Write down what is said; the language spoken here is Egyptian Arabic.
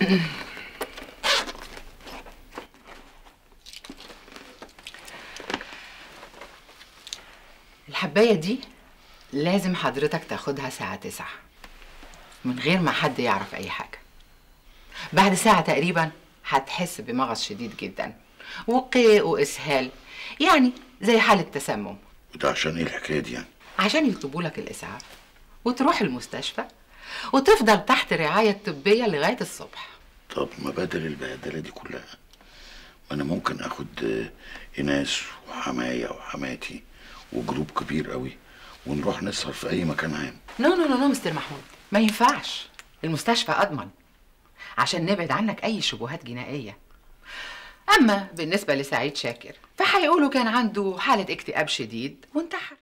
الحباية دي لازم حضرتك تاخدها الساعة تسعة من غير ما حد يعرف أي حاجة بعد ساعة تقريبا هتحس بمغص شديد جدا وقيء وإسهال يعني زي حالة تسمم وده عشان ايه الحكايه دي يعني عشان يطلبوا لك الإسعاف وتروح المستشفى وتفضل تحت رعاية طبية لغاية الصبح طب ما بدل البهدله دي كلها ما انا ممكن اخد آه، ايناس وحمايه وحماتي وجروب كبير قوي ونروح نسهر في اي مكان عام نو نو نو نو مستر محمود ما ينفعش المستشفى أضمن عشان نبعد عنك أي شبهات جنائية أما بالنسبة لسعيد شاكر فهيقولوا كان عنده حالة اكتئاب شديد وانتحر